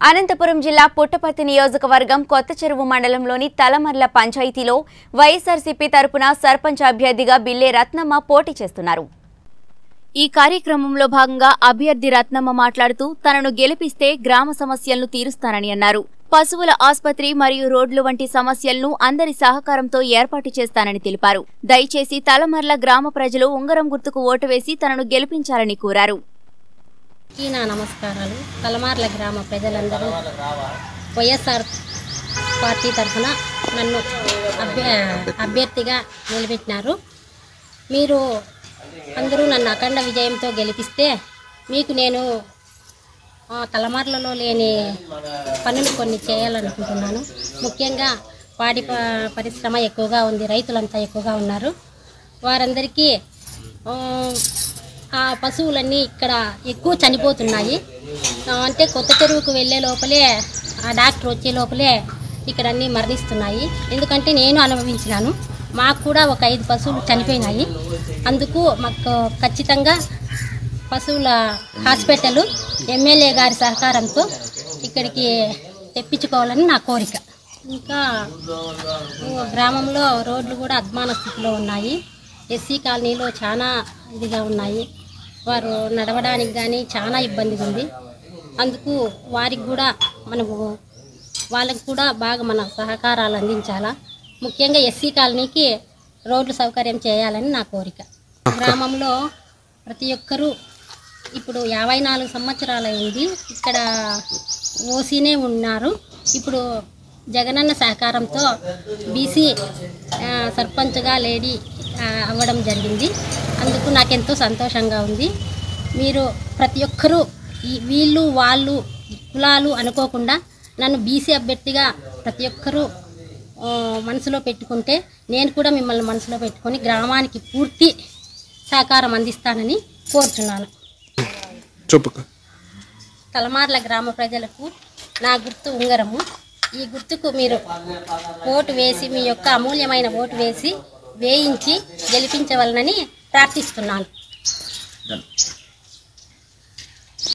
అనంతపురం జిల్లా పుట్టపర్తి నియోజకవర్గం కొత్త చెరువు మండలంలోని తలమర్ల పంచాయతీలో వైఎస్ఆర్సీపీ తరపున సర్పంచ్ అభ్యర్థిగా బిల్లే రత్నమ్మ పోటీ చేస్తున్నారు ఈ కార్యక్రమంలో భాగంగా అభ్యర్థి రత్నమ్మ మాట్లాడుతూ తనను గెలిపిస్తే గ్రామ సమస్యలను తీరుస్తానని అన్నారు పశువుల ఆస్పత్రి మరియు రోడ్లు వంటి సమస్యలను అందరి సహకారంతో ఏర్పాటు చేస్తానని తెలిపారు దయచేసి తలమర్ల గ్రామ ప్రజలు ఉంగరం గుర్తుకు ఓటు వేసి తనను గెలిపించాలని కోరారు ఈ నా నమస్కారాలు తలమార్ల గ్రామ ప్రజలందరూ వైఎస్ఆర్ పార్టీ తరఫున నన్ను అభ్య అభ్యర్థిగా నిలబెట్టినారు మీరు అందరూ నన్ను అఖండ విజయంతో గెలిపిస్తే మీకు నేను ఆ, తలమార్లలో లేని పనులు కొన్ని చేయాలనుకుంటున్నాను ముఖ్యంగా పాడి ప- పరిశ్రమ ఎక్కువగా ఉంది రైతులంతా ఎక్కువగా ఉన్నారు వారందరికీ ఆ, ఆ పశువులన్నీ ఇక్కడ ఎక్కువ చనిపోతున్నాయి ఆ, అంటే కొత్త చెరువుకు వెళ్ళే లోపలే ఆ డాక్టర్ వచ్చే లోపలే ఇక్కడ అన్నీ మరణిస్తున్నాయి ఎందుకంటే నేను అనుభవించినాను మాకు కూడా ఒక ఐదు పశువులు చనిపోయినాయి అందుకు మాకు ఖచ్చితంగా పశువుల హాస్పిటల్ ఎమ్మెల్యే గారి సహకారంతో ఇక్కడికి తెప్పించుకోవాలని నా కోరిక ఇంకా ఓ గ్రామంలో రోడ్లు కూడా అధ్వాన స్థితిలో ఉన్నాయి ఎస్సీ కాలనీలో చాలా ఇదిగా ఉన్నాయి వారు నడవడానికి కానీ చాలా ఇబ్బందిగా ఉంది అందుకు వారికి కూడా మనము వాళ్ళకి కూడా బాగా మన సహకారాలు అందించాలా ముఖ్యంగా ఎస్సీ కాలనీకి రోడ్లు సౌకర్యం చేయాలని నా కోరిక గ్రామంలో ప్రతి ఒక్కరూ ఇప్పుడు యాభై నాలుగు సంవత్సరాలైంది ఇక్కడ ఓసీనే ఉన్నారు ఇప్పుడు జగనన్న సహకారంతో బీసీ ఆ, సర్పంచ్గా లేడీ ఆ, అవ్వడం జరిగింది అందుకు నాకెంతో సంతోషంగా ఉంది మీరు ప్రతి ఒక్కరూ ఈ వీళ్ళు వాళ్ళు కులాలు అనుకోకుండా నన్ను బీసీ అభ్యర్థిగా ప్రతి ఒక్కరూ ఆ, మనసులో పెట్టుకుంటే నేను కూడా మిమ్మల్ని మనసులో పెట్టుకొని గ్రామానికి పూర్తి సహకారం అందిస్తానని కోరుచున్నాను చెప్పక తలమార్ల గ్రామ ప్రజలకు నా గుర్తు ఉంగరము ఈ గుర్తుకు మీరు ఓటు వేసి మీ యొక్క అమూల్యమైన ఓటు వేసి వేయించి గెలిపించవలనని ప్రార్థిస్తున్నాను